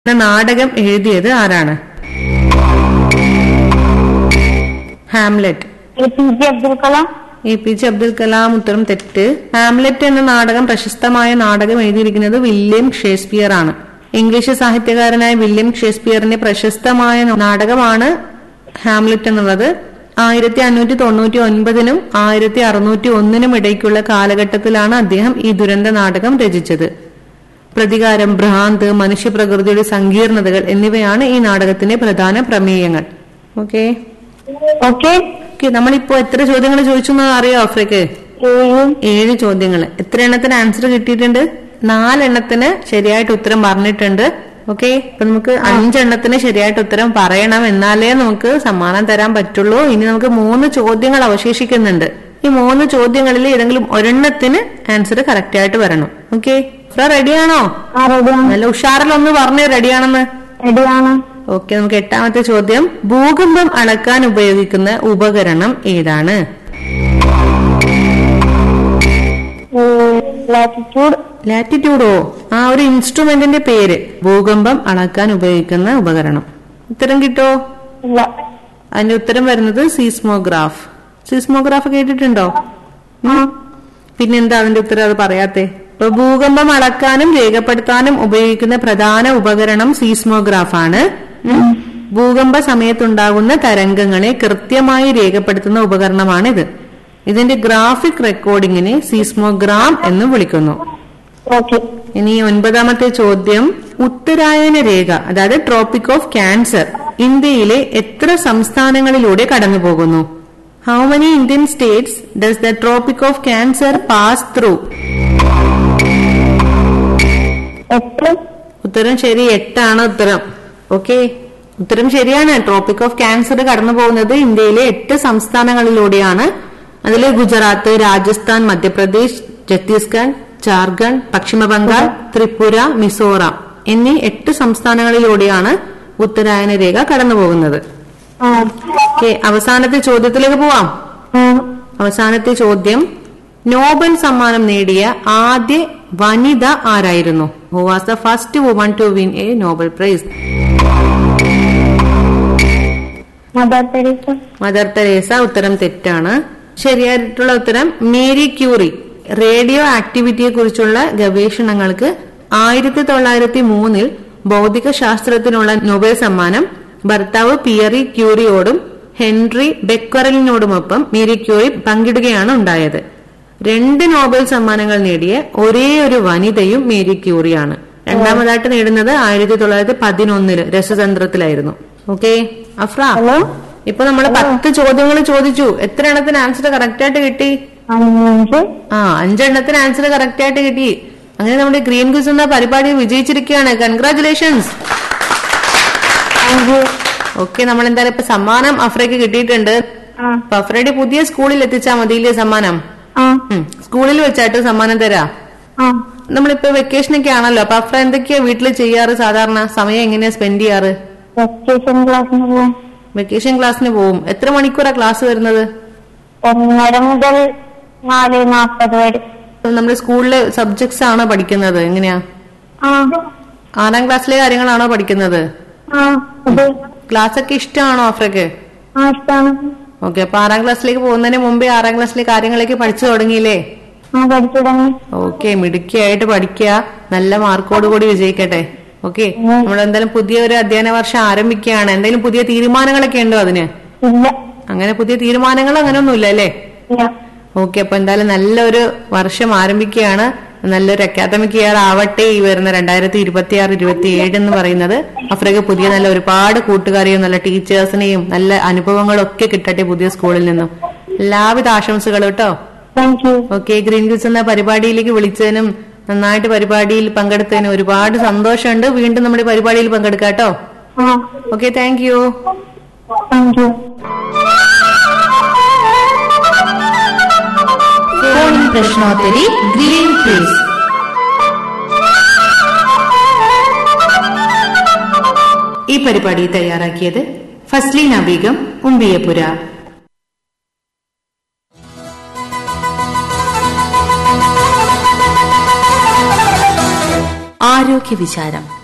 എന്ന നാടകം എഴുതിയത് ആരാണ് Hamlet A P J Abdul Kalam A P J Abdul Kalam ഉത്തരം തെറ്റ് ഹാംലെറ്റ് എന്ന നാടകം പ്രശസ്തമായ നാടകം എഴുതിയിരിക്കുന്നത് വില്യം ഷേക്സ്പിയർ ആണ് ഇംഗ്ലീഷ് സാഹിത്യകാരനായ വില്യം ഷേക്സ്പിയറിന്റെ പ്രശസ്തമായ നാടകമാണ് ഹാംലെറ്റ് എന്നുള്ളത് ആയിരത്തി അഞ്ഞൂറ്റി തൊണ്ണൂറ്റി ഒൻപതിനും ആയിരത്തി അറുന്നൂറ്റി ഒന്നിനും ഇടയ്ക്കുള്ള കാലഘട്ടത്തിലാണ് അദ്ദേഹം ഈ ദുരന്ത നാടകം രചിച്ചത് പ്രതികാരം ഭ്രാന്ത് മനുഷ്യപ്രകൃതിയുടെ സങ്കീർണതകൾ എന്നിവയാണ് ഈ നാടകത്തിന്റെ പ്രധാന പ്രമേയങ്ങൾ ഓക്കെ ഓക്കെ ഓക്കെ നമ്മളിപ്പോ എത്ര ചോദ്യങ്ങൾ ചോദിച്ചു എന്ന് അറിയോ ആഫ്രിക്ക് ഏഴ് ഏഴ് ചോദ്യങ്ങൾ എത്ര എണ്ണത്തിന് ആൻസർ കിട്ടിയിട്ടുണ്ട് നാലെണ്ണത്തിന് ശരിയായിട്ട് ഉത്തരം പറഞ്ഞിട്ടുണ്ട് ഓക്കെ അപ്പൊ നമുക്ക് അഞ്ചെണ്ണത്തിന് ശരിയായിട്ട് ഉത്തരം പറയണം എന്നാലേ നമുക്ക് സമ്മാനം തരാൻ പറ്റുള്ളൂ ഇനി നമുക്ക് മൂന്ന് ചോദ്യങ്ങൾ അവശേഷിക്കുന്നുണ്ട് ഈ മൂന്ന് ചോദ്യങ്ങളിൽ ഏതെങ്കിലും ഒരെണ്ണത്തിന് ആൻസർ കറക്റ്റ് ആയിട്ട് വരണം ഓക്കെ റെഡിയാണോ ആ റെഡിയാണ് നല്ല ഉഷാറിലൊന്ന് പറഞ്ഞു റെഡിയാണെന്ന് റെഡിയാണ് ഓക്കെ നമുക്ക് എട്ടാമത്തെ ചോദ്യം ഭൂകമ്പം അളക്കാൻ ഉപയോഗിക്കുന്ന ഉപകരണം ഏതാണ് ലാറ്റിറ്റ്യൂഡ് ലാറ്റിറ്റ്യൂഡോ ആ ഒരു ഇൻസ്ട്രുമെന്റിന്റെ പേര് ഭൂകമ്പം അളക്കാൻ ഉപയോഗിക്കുന്ന ഉപകരണം ഉത്തരം കിട്ടോ ഇല്ല അതിന്റെ ഉത്തരം വരുന്നത് സീസ്മോഗ്രാഫ് സീസ്മോഗ്രാഫ് കേട്ടിട്ടുണ്ടോ ആ പിന്നെന്താ അതിന്റെ ഉത്തരം അത് പറയാത്തെ ഇപ്പൊ ഭൂകമ്പം അളക്കാനും രേഖപ്പെടുത്താനും ഉപയോഗിക്കുന്ന പ്രധാന ഉപകരണം സീസ്മോഗ്രാഫ് ആണ് ഉം. ഭൂകമ്പ സമയത്തുണ്ടാകുന്ന തരംഗങ്ങളെ കൃത്യമായി രേഖപ്പെടുത്തുന്ന ഉപകരണമാണിത് ഇതിന്റെ ഗ്രാഫിക് റെക്കോർഡിങ്ങിനെ സീസ്മോഗ്രാം എന്ന് വിളിക്കുന്നു ഓക്കെ ഇനി ഒൻപതാമത്തെ ചോദ്യം ഉത്തരായന രേഖ അതായത് ട്രോപ്പിക് ഓഫ് ക്യാൻസർ ഇന്ത്യയിലെ എത്ര സംസ്ഥാനങ്ങളിലൂടെ കടന്നു പോകുന്നു how many Indian states does the tropic of cancer pass through എട്ട് ഉത്തരം ശരി എട്ടാണ് ഉത്തരം ഓക്കെ ഉത്തരം ശരിയാണ് ട്രോപ്പിക് ഓഫ് ക്യാൻസർ കടന്നു പോകുന്നത് ഇന്ത്യയിലെ എട്ട് സംസ്ഥാനങ്ങളിലൂടെയാണ് അതിൽ ഗുജറാത്ത് രാജസ്ഥാൻ മധ്യപ്രദേശ് ഛത്തീസ്ഗഡ് ജാർഖണ്ഡ് പശ്ചിമ ബംഗാൾ ത്രിപുര മിസോറാം എന്നീ എട്ട് സംസ്ഥാനങ്ങളിലൂടെയാണ് ഉത്തരായന രേഖ കടന്നു പോകുന്നത് ആ ഓക്കെ അവസാനത്തെ ചോദ്യത്തിലേക്ക് പോവാം ആ അവസാനത്തെ ചോദ്യം നോബൽ സമ്മാനം നേടിയ ആദ്യ വനിത ആരായിരുന്നു who was the first woman to win a Nobel prize Mother Teresa Mother Teresa ഉത്തരം തെറ്റാണ് ശരിയായിട്ടുള്ള ഉത്തരം മേരി ക്യൂറി റേഡിയോ ആക്ടിവിറ്റിയെ കുറിച്ചുള്ള ഗവേഷണങ്ങൾക്ക് ആയിരത്തി തൊള്ളായിരത്തി മൂന്നിൽ ഭൗതിക ശാസ്ത്രത്തിനുള്ള നൊബേൽ സമ്മാനം ഭർത്താവ് പിയറി ക്യൂറിയോടും ഹെൻറി ബെക്വറലിനോടുമൊപ്പം മേരി ക്യൂറി പങ്കിടുകയാണ് ഉണ്ടായത് രണ്ട് നോബൽ സമ്മാനങ്ങൾ നേടിയ ഒരേ ഒരു വനിതയും മേരി ക്യൂറിയാണ് രണ്ടാമതായിട്ട് നേടുന്നത് ആയിരത്തി തൊള്ളായിരത്തി പതിനൊന്നില് രസതന്ത്രത്തിലായിരുന്നു ഓക്കെ അഫ്ര ഹലോ ഇപ്പൊ നമ്മള് പത്ത് ചോദ്യങ്ങൾ ചോദിച്ചു എത്ര എണ്ണത്തിന് ആൻസർ കറക്റ്റ് ആയിട്ട് കിട്ടി അഞ്ച് ആ അഞ്ചെണ്ണത്തിന് ആൻസർ കറക്റ്റ് ആയിട്ട് കിട്ടി അങ്ങനെ നമ്മുടെ ഗ്രീൻ ക്വിസ് എന്ന പരിപാടി വിജയിച്ചിരിക്കുകയാണ് കൺഗ്രാചുലേഷൻസ് അഞ്ച് ഓക്കെ നമ്മൾ എന്തായാലും ഇപ്പൊ സമ്മാനം അഫ്രയ്ക്ക് കിട്ടിയിട്ടുണ്ട് ആ അപ്പൊ അഫ്രയുടെ പുതിയ സ്കൂളിൽ എത്തിച്ചാൽ മതിയില്ലേ സമ്മാനം ആ ഉം. സ്കൂളിൽ വെച്ചായിട്ട് സമ്മാനം തരാ ആ നമ്മളിപ്പോ വെക്കേഷൻ ഒക്കെ ആണല്ലോ അപ്പൊ അഫ്ര എന്തൊക്കെയാ വീട്ടിൽ ചെയ്യാറ് സാധാരണ സമയം എങ്ങനെയാ സ്പെൻഡ് ചെയ്യാറ് വെക്കേഷൻ ക്ലാസ്സിന് പോകും വെക്കേഷൻ ക്ലാസ്സിന് പോവും എത്ര മണിക്കൂറാ ക്ലാസ് വരുന്നത് ഒന്നര മുതൽ നാല് നാൽപ്പത് വരെ നമ്മുടെ സ്കൂളിലെ സബ്ജക്ട്സ് ആണോ പഠിക്കുന്നത് എങ്ങനെയാ ആ ആറാം ക്ലാസ്സിലെ കാര്യങ്ങളാണോ പഠിക്കുന്നത് ആ അത് ക്ലാസ് ഒക്കെ ഇഷ്ടമാണോ അഫ്രക്ക് ആ ഇഷ്ടമാണ് ഓക്കെ അപ്പൊ ആറാം ക്ലാസ്സിലേക്ക് പോകുന്നതിന് മുമ്പേ ആറാം ക്ലാസ്സിലെ കാര്യങ്ങളൊക്കെ പഠിച്ചു തുടങ്ങിയില്ലേ ആ പഠിച്ചു തുടങ്ങി ഓക്കെ മിടുക്കിയായിട്ട് പഠിക്കുക നല്ല മാർക്കോട് കൂടി വിജയിക്കട്ടെ ഓക്കെ നമ്മൾ എന്തായാലും പുതിയ ഒരു അധ്യയന വർഷം ആരംഭിക്കുകയാണ് എന്തെങ്കിലും പുതിയ തീരുമാനങ്ങളൊക്കെ ഉണ്ടോ അതിന് ഇല്ല അങ്ങനെ പുതിയ തീരുമാനങ്ങൾ അങ്ങനെയൊന്നുമില്ല അല്ലേ ഇല്ല ഓക്കെ അപ്പൊ എന്തായാലും നല്ലൊരു വർഷം ആരംഭിക്കുകയാണ് നല്ലൊരു അക്കാദമിക് ഇയർ ആവട്ടെ ഈ വരുന്ന രണ്ടായിരത്തി ഇരുപത്തി ആറ് ഇരുപത്തി ഏഴ് എന്ന് പറയുന്നത് അഫ്രിക്ക പുതിയ നല്ല ഒരുപാട് കൂട്ടുകാരെയും നല്ല ടീച്ചേഴ്സിനെയും നല്ല അനുഭവങ്ങളും ഒക്കെ കിട്ടട്ടെ പുതിയ സ്കൂളിൽ നിന്നും എല്ലാവിധ ആശംസകളും കേട്ടോ thank you okay green quiz എന്ന പരിപാടിയിലേക്ക് വിളിച്ചതിനും നന്നായിട്ട് പരിപാടിയിൽ പങ്കെടുത്തതിനും ഒരുപാട് സന്തോഷമുണ്ട് വീണ്ടും നമ്മുടെ പരിപാടിയിൽ പങ്കെടുക്കാം കേട്ടോ ആ okay thank you thank you phone പ്രശ്നോത്തരി ഗ്രീൻ ക്വിസ് ഈ പരിപാടി തയ്യാറാക്കിയത് ഫസ്ലീന ബീഗം ഉമ്പിയപുര ആരോഗ്യ വിചാരം